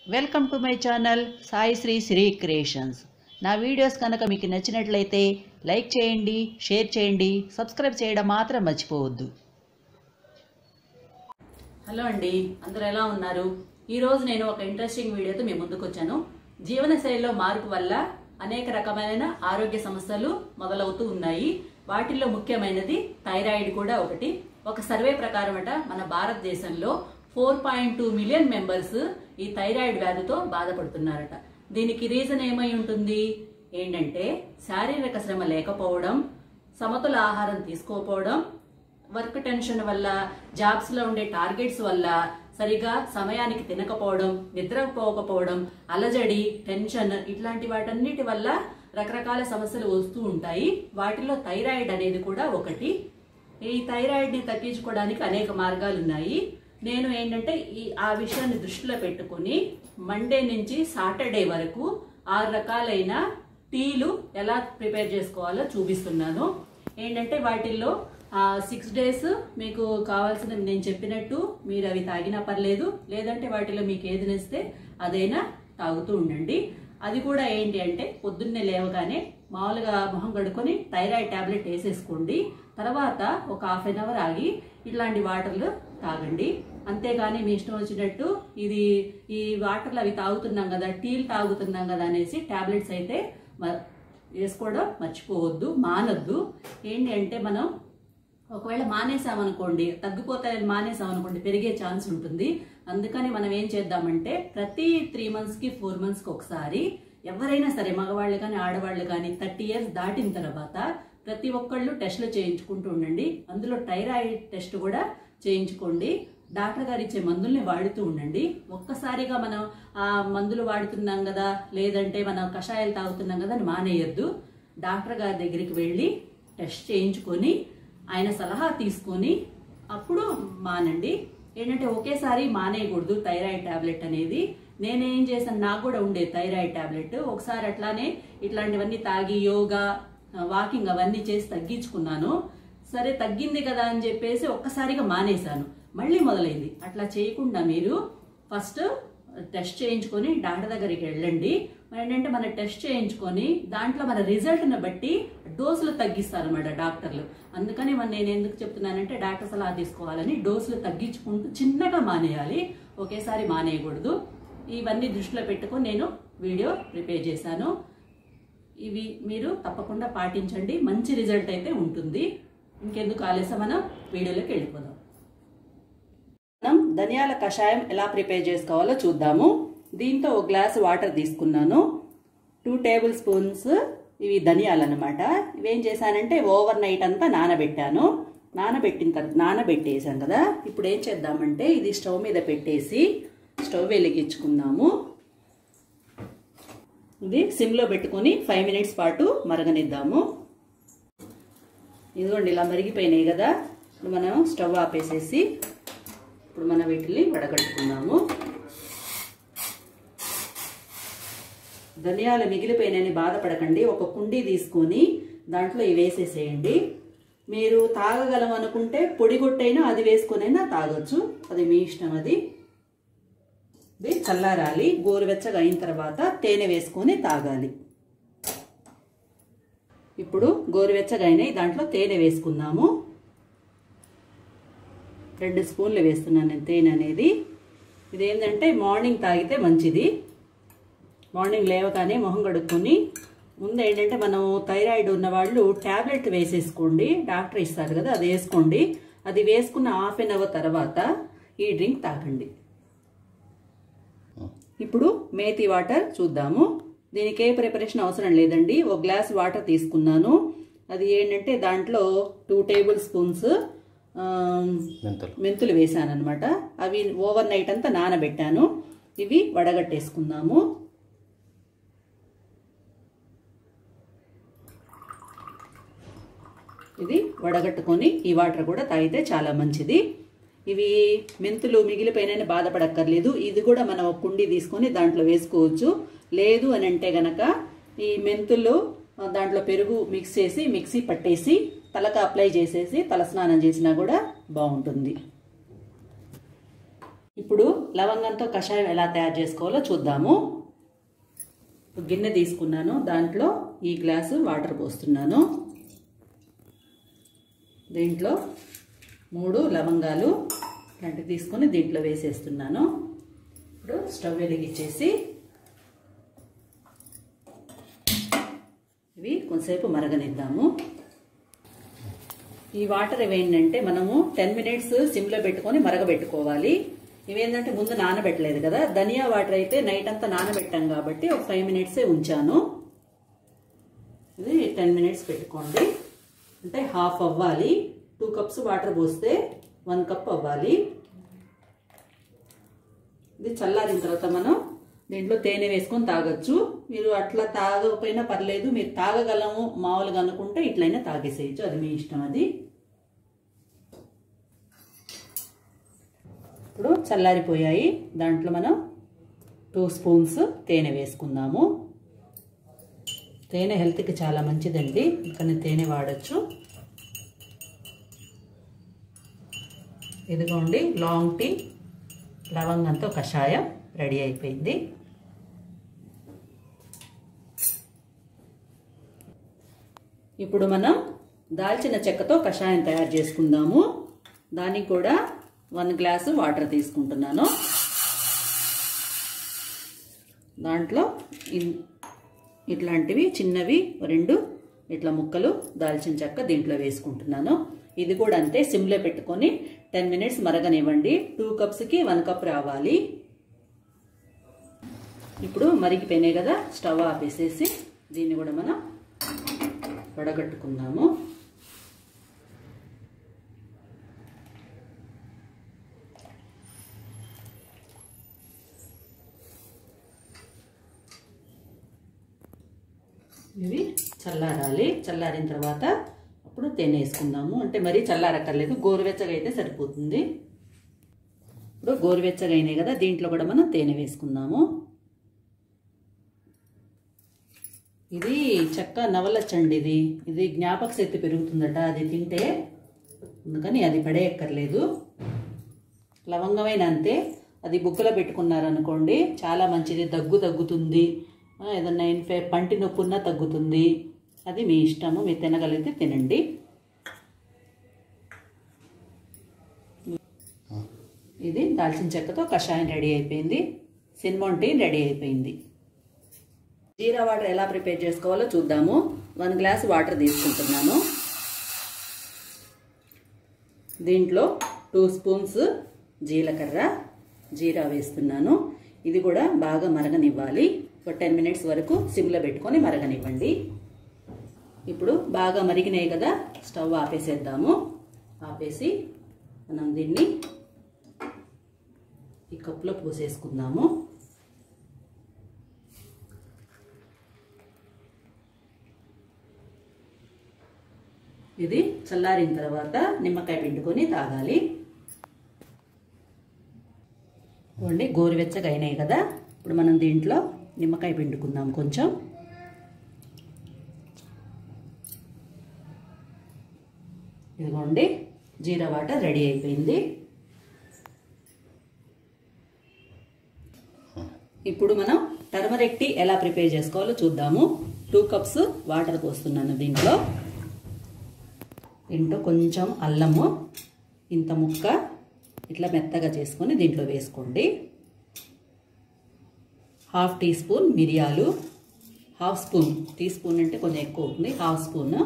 welcome to my channel Sai Sri Sri creations నా videos కనుక మీకు నచ్చినట్లయితే లైక్ చేయండి షేర్ చేయండి సబ్స్క్రైబ్ చేయడం మాత్రం మర్చిపోవద్దు హలో అండి అందరూ ఎలా ఉన్నారు ఈ రోజు నేను ఒక ఇంట్రెస్టింగ్ వీడియోతో మీ ముందుకు వచ్చాను జీవనశైలిలో మార్పు వల్ల అనేక రకమైన ఆరోగ్య సమస్యలు మొదలవుతూ ఉన్నాయి వాటిల్లో ముఖ్యమైనది థైరాయిడ్ కూడా ఒకటి ఒక సర్వే ప్రకారం అట మన భారతదేశంలో four point two million members ఈ థైరాయిడ్ వ్యాధితో బాధపడుతున్నారట దీనికి రీజన్ ఏమై ఉంటుంది ఏంటంటే శారీరక శ్రమ లేకపోవడం సమతుల ఆహారం తీసుకోకపోవడం వర్క్ టెన్షన్ వల్ల జాబ్స్ లో ఉండే టార్గెట్స్ వల్ల సరిగా సమయానికి తినకపోవడం నిద్రపోకపోవడం అలజడి టెన్షన్ ఇట్లాంటి వాటన్నిటి వల్ల రకరకాల సమస్యలు వస్తూ ఉంటాయి వాటిలో థైరాయిడ్ అనేది కూడా ఒకటి ఈ థైరాయిడ్ ని తగ్గించుకోవడానికి అనేక మార్గాలు ఉన్నాయి నేను ఏంటంటే ఈ ఆ విషయాన్ని దృష్టిలో పెట్టుకుని మండే నుంచి సాటర్డే వరకు ఆరు రకాలైన టీలు ఎలా ప్రిపేర్ చేసుకోవాలో చూపిస్తున్నాను ఏంటంటే వాటిల్లో సిక్స్ డేస్ మీకు కావాల్సిన నేను చెప్పినట్టు మీరు అవి తాగినా పర్లేదు లేదంటే వాటిలో మీకు ఏది నచ్చితే అదైనా తాగుతూ ఉండండి అది కూడా ఏంటి అంటే పొద్దున్నే లేవగానే మామూలుగా మొహం కడుక్కొని థైరాయిడ్ టాబ్లెట్ వేసేసుకోండి తర్వాత ఒక హాఫ్ అన్ అవర్ ఆగి ఇట్లాంటి వాటర్లు తాగండి అంతేగాని మీ ఇష్టం వచ్చినట్టు ఇది ఈ వాటర్లు అవి తాగుతున్నాం కదా టీలు తాగుతున్నాం కదా అనేసి టాబ్లెట్స్ అయితే మ- వేసుకోవడం మర్చిపోవద్దు మానొద్దు ఏంటి అంటే మనం ఒకవేళ మానేసామనుకోండి తగ్గిపోతాయని మానేసామనుకోండి పెరిగే ఛాన్స్ ఉంటుంది అందుకని మనం ఏం చేద్దామంటే ప్రతి త్రీ మంత్స్కి ఫోర్ మంత్స్కి ఒకసారి ఎవరైనా సరే మగవాళ్ళు కానీ ఆడవాళ్ళు కానీ థర్టీ ఇయర్స్ దాటిన తర్వాత ప్రతి ఒక్కళ్ళు టెస్ట్లు చేయించుకుంటూ ఉండండి అందులో థైరాయిడ్ టెస్ట్ కూడా చేయించుకోండి డాక్టర్ గారు ఇచ్చే మందుల్ని వాడుతూ ఉండండి ఒక్కసారిగా మనం ఆ మందులు వాడుతున్నాం కదా లేదంటే మనం కషాయాలు తాగుతున్నాం కదా అని మానేయొద్దు డాక్టర్ గారి దగ్గరికి వెళ్ళి టెస్ట్ చేయించుకొని ఆయన సలహా తీసుకొని అప్పుడు మానండి ఏంటంటే ఒకేసారి మానేయకూడదు థైరాయిడ్ టాబ్లెట్ అనేది నేనేం చేశాను నాకు కూడా ఉండే థైరాయిడ్ టాబ్లెట్ ఒకసారి అట్లానే ఇట్లాంటివన్నీ తాగి యోగా వాకింగ్ అవన్నీ చేసి తగ్గించుకున్నాను సరే తగ్గింది కదా అని చెప్పేసి ఒక్కసారిగా మానేశాను మళ్ళీ మొదలైంది అట్లా చేయకుండా మీరు ఫస్ట్ టెస్ట్ చేయించుకొని డాక్టర్ దగ్గరికి వెళ్ళండి మరి ఏంటంటే మన టెస్ట్ చేయించుకొని దాంట్లో మన రిజల్ట్ని బట్టి డోసులు తగ్గిస్తారన్నమాట డాక్టర్లు అందుకని మన నేను ఎందుకు చెప్తున్నానంటే డాక్టర్ సలహా తీసుకోవాలని డోసులు తగ్గించుకుంటూ చిన్నగా మానేయాలి ఒకేసారి మానేయకూడదు ఇవన్నీ దృష్టిలో పెట్టుకొని నేను వీడియో ప్రిపేర్ చేశాను ఇవి మీరు తప్పకుండా పాటించండి మంచి రిజల్ట్ అయితే ఉంటుంది ఇంకెందుకు ఆలస్యం మనం వీడియోలోకి వెళ్ళిపోదాం మనం ధనియాల కషాయం ఎలా ప్రిపేర్ చేసుకోవాలో చూద్దాము దీంతో ఒక గ్లాస్ వాటర్ తీసుకున్నాను టూ టేబుల్ స్పూన్స్ ఇవి ధనియాలు అనమాట ఇవేం చేశానంటే ఓవర్ నైట్ అంతా నానబెట్టాను నానబెట్టిన తర్వాత నానబెట్టేసాం కదా ఇప్పుడు ఏం చేద్దామంటే ఇది స్టవ్ మీద పెట్టేసి స్టవ్ వెలిగించుకుందాము ఇది సిమ్లో పెట్టుకొని ఫైవ్ మినిట్స్ పాటు మరగనిద్దాము ఇదిగోండి ఇలా మరిగిపోయినాయి కదా ఇప్పుడు మనం స్టవ్ ఆపేసేసి ఇప్పుడు మనం వీటిని వడగట్టుకుందాము ధనియాలు మిగిలిపోయినాయని బాధపడకండి ఒక కుండీ తీసుకొని దాంట్లో ఇవి వేసేసేయండి మీరు తాగగలం అనుకుంటే పొడిగొట్టైనా అది వేసుకొనైనా తాగొచ్చు అది మీ ఇష్టం అది ఇది చల్లారాలి గోరువెచ్చగా అయిన తర్వాత తేనె వేసుకొని తాగాలి ఇప్పుడు గోరువెచ్చగా అయినాయి దాంట్లో తేనె వేసుకుందాము రెండు స్పూన్లు వేస్తున్నాను నేను తేనె అనేది ఇదేంటంటే మార్నింగ్ తాగితే మంచిది మార్నింగ్ లేవగానే మొహం కడుక్కొని ముందు ఏంటంటే మనం థైరాయిడ్ ఉన్న వాళ్ళు ట్యాబ్లెట్ వేసేసుకోండి డాక్టర్ ఇస్తారు కదా అది వేసుకోండి అది వేసుకున్న హాఫ్ అన్ అవర్ తర్వాత ఈ డ్రింక్ తాగండి ఇప్పుడు మేతి వాటర్ చూద్దాము దీనికి ఏ ప్రిపరేషన్ అవసరం లేదండి ఒక గ్లాస్ వాటర్ తీసుకున్నాను అది ఏంటంటే దాంట్లో టూ టేబుల్ స్పూన్స్ మెంతులు మెంతులు వేసాను అనమాట అవి ఓవర్ నైట్ అంతా నానబెట్టాను ఇవి వడగట్టేసుకుందాము ఇది వడగట్టుకొని ఈ వాటర్ కూడా తాగితే చాలా మంచిది ఇవి మెంతులు మిగిలిపోయినని బాధపడక్కర్లేదు ఇది కూడా మనం ఒక కుండీ తీసుకొని దాంట్లో వేసుకోవచ్చు లేదు అని అంటే గనక ఈ మెంతులు ఆ, దాంట్లో పెరుగు మిక్స్ చేసి మిక్సీ పట్టేసి తలకు అప్లై చేసేసి తలస్నానం చేసినా కూడా బాగుంటుంది ఇప్పుడు లవంగంతో కషాయం ఎలా తయారు చేసుకోవాలో చూద్దాము ఒక గిన్నె తీసుకున్నాను దాంట్లో ఈ గ్లాసు వాటర్ పోస్తున్నాను దీంట్లో మూడు లవంగాలు ఇలాంటివి తీసుకొని దీంట్లో వేసేస్తున్నాను ఇప్పుడు స్టవ్ వెలిగించేసి ఇవి కొంతసేపు మరగనిద్దాము ఈ వాటర్ ఏమైందంటే మనము టెన్ మినిట్స్ సిమ్లో పెట్టుకొని మరగబెట్టుకోవాలి ఇవేంటంటే ముందు నానబెట్టలేదు కదా ధనియా వాటర్ అయితే నైట్ అంతా నానబెట్టాం కాబట్టి ఒక ఫైవ్ మినిట్సే ఉంచాను ఇది టెన్ మినిట్స్ పెట్టుకోండి అంటే హాఫ్ అవ్వాలి టూ కప్స్ వాటర్ పోస్తే వన్ కప్ అవ్వాలి ఇది చల్లారిన తర్వాత మనం దీంట్లో తేనె వేసుకొని తాగొచ్చు మీరు అట్లా తాగకపోయినా పర్లేదు మీరు తాగగలము మామూలుగా అనుకుంటే ఇట్లయినా తాగేసేయచ్చు అది మీ ఇష్టం అది ఇప్పుడు చల్లారిపోయాయి దాంట్లో మనం టూ స్పూన్స్ తేనె వేసుకుందాము తేనె హెల్త్కి చాలా మంచిదండి కానీ తేనె వాడచ్చు ఇదిగోండి లాంగ్ టీ లవంగంతో కషాయం రెడీ అయిపోయింది ఇప్పుడు మనం దాల్చిన చెక్కతో కషాయం తయారు చేసుకుందాము దానికి కూడా వన్ గ్లాసు వాటర్ తీసుకుంటున్నాను దాంట్లో ఇన్- ఇట్లాంటివి చిన్నవి రెండు ఇట్లా ముక్కలు దాల్చిన చెక్క దీంట్లో వేసుకుంటున్నాను ఇది కూడా అంతే సిమ్లో పెట్టుకొని టెన్ మినిట్స్ మరగనివ్వండి టూ కప్స్కి వన్ కప్ రావాలి ఇప్పుడు మరిగిపోయినాయి కదా స్టవ్ ఆపేసేసి దీన్ని కూడా మనం వడగట్టుకుందాము ఇవి చల్లారాలి చల్లారిన తర్వాత అప్పుడు తేనె వేసుకుందాము అంటే మరీ చల్లారక్కర్లేదు గోరువెచ్చగా అయితే సరిపోతుంది ఇప్పుడు గోరువెచ్చగా అయినాయి కదా దీంట్లో కూడా మనం తేనె వేసుకుందాము ఇది చెక్క నవలచ్చండి ఇది ఇది జ్ఞాపక శక్తి పెరుగుతుందట అది తింటే అందుకని అది పడేయక్కర్లేదు లవంగమైన అంతే అది బుక్కలో పెట్టుకున్నారనుకోండి చాలా మంచిది దగ్గు తగ్గుతుంది ఆ, ఏదన్నా ఇన్ఫే పంటి నొప్పి ఉన్నా తగ్గుతుంది అది మీ ఇష్టము మీరు తినగలిగితే తినండి ఇది దాల్చిన చెక్కతో కషాయం రెడీ అయిపోయింది సినిమోన్ టీ రెడీ అయిపోయింది జీరా వాటర్ ఎలా ప్రిపేర్ చేసుకోవాలో చూద్దాము వన్ గ్లాస్ వాటర్ తీసుకుంటున్నాను దీంట్లో టూ స్పూన్స్ జీలకర్ర జీరా వేస్తున్నాను ఇది కూడా బాగా మరగనివ్వాలి ఒక టెన్ మినిట్స్ వరకు సిమ్లో పెట్టుకొని మరగనివ్వండి ఇప్పుడు బాగా మరిగినాయి కదా స్టవ్ ఆపేసేద్దాము ఆపేసి మనం దీన్ని ఈ కప్లో పోసేసుకుందాము ఇది చల్లారిన తర్వాత నిమ్మకాయ పిండుకొని తాగాలి చూడండి గోరువెచ్చగా అయినాయి కదా ఇప్పుడు మనం దీంట్లో నిమ్మకాయ పిండుకుందాం కొంచెం ఇదిగోండి జీరా వాటర్ రెడీ అయిపోయింది ఇప్పుడు మనం టర్మరిక్ టీ ఎలా ప్రిపేర్ చేసుకోవాలో చూద్దాము టూ కప్స్ వాటర్ పోస్తున్నాను దీంట్లో దీంట్లో కొంచెం అల్లము ఇంత ముక్క ఇట్లా మెత్తగా చేసుకొని దీంట్లో వేసుకోండి హాఫ్ టీ స్పూన్ మిరియాలు హాఫ్ స్పూన్ టీ స్పూన్ అంటే కొంచెం ఎక్కువ అవుతుంది హాఫ్ స్పూన్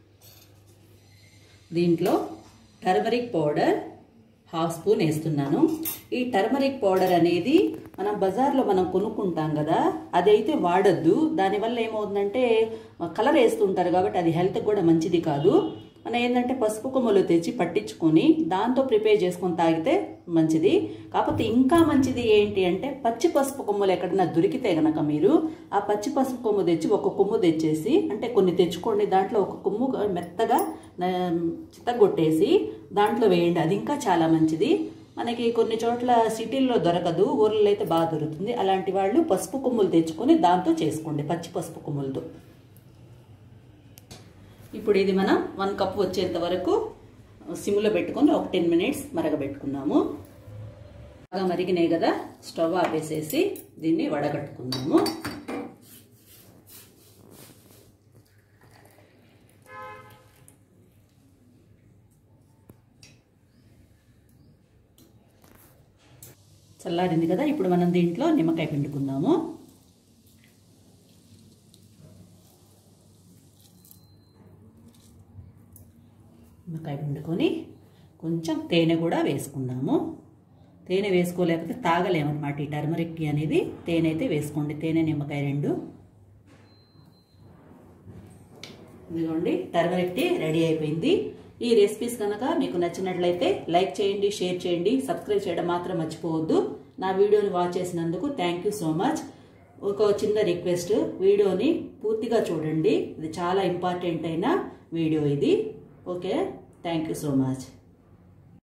దీంట్లో టర్మరిక్ పౌడర్ హాఫ్ స్పూన్ వేస్తున్నాను ఈ టర్మరిక్ పౌడర్ అనేది మనం బజార్లో మనం కొనుక్కుంటాం కదా అదైతే వాడద్దు దానివల్ల ఏమవుతుందంటే కలర్ వేస్తుంటారు కాబట్టి అది హెల్త్కి కూడా మంచిది కాదు మనం ఏంటంటే పసుపు కొమ్మలు తెచ్చి పట్టించుకొని దాంతో ప్రిపేర్ చేసుకొని తాగితే మంచిది కాకపోతే ఇంకా మంచిది ఏంటి అంటే పచ్చి పసుపు కొమ్మలు ఎక్కడైనా దొరికితే గనక మీరు ఆ పచ్చి పసుపు కొమ్ము తెచ్చి ఒక కొమ్ము తెచ్చేసి అంటే కొన్ని తెచ్చుకోండి దాంట్లో ఒక కొమ్ము మెత్తగా ఆ, చిత్తగొట్టేసి దాంట్లో వేయండి అది ఇంకా చాలా మంచిది మనకి కొన్ని చోట్ల సిటీల్లో దొరకదు ఊర్లలో అయితే బాగా దొరుకుతుంది అలాంటి వాళ్ళు పసుపు కొమ్ములు తెచ్చుకొని దాంతో చేసుకోండి పచ్చి పసుపు కొమ్ములతో ఇప్పుడు ఇది మనం వన్ కప్ వచ్చేంత వరకు సిమ్లో పెట్టుకొని ఒక టెన్ మినిట్స్ మరగబెట్టుకున్నాము బాగా మరిగినాయి కదా స్టవ్ ఆపేసేసి దీన్ని వడగట్టుకుందాము చల్లారింది కదా ఇప్పుడు మనం దీంట్లో నిమ్మకాయ పిండుకుందాము నిమ్మకాయ పిండుకొని కొంచెం తేనె కూడా వేసుకుందాము తేనె వేసుకోలేకపోతే తాగలేమన్నమాట ఈ టర్మరిక్ టీ అనేది తేనె అయితే వేసుకోండి తేనె నిమ్మకాయ రెండు ఇదిగోండి టర్మరిక్ టీ రెడీ అయిపోయింది ఈ రెసిపీస్ కనుక మీకు నచ్చినట్లయితే లైక్ చేయండి షేర్ చేయండి సబ్స్క్రైబ్ చేయడం మాత్రం మర్చిపోవద్దు నా వీడియోని వాచ్ చేసినందుకు థ్యాంక్ యూ సో మచ్ ఒక చిన్న రిక్వెస్ట్ వీడియోని పూర్తిగా చూడండి ఇది చాలా ఇంపార్టెంట్ అయిన వీడియో ఇది okay thank you so much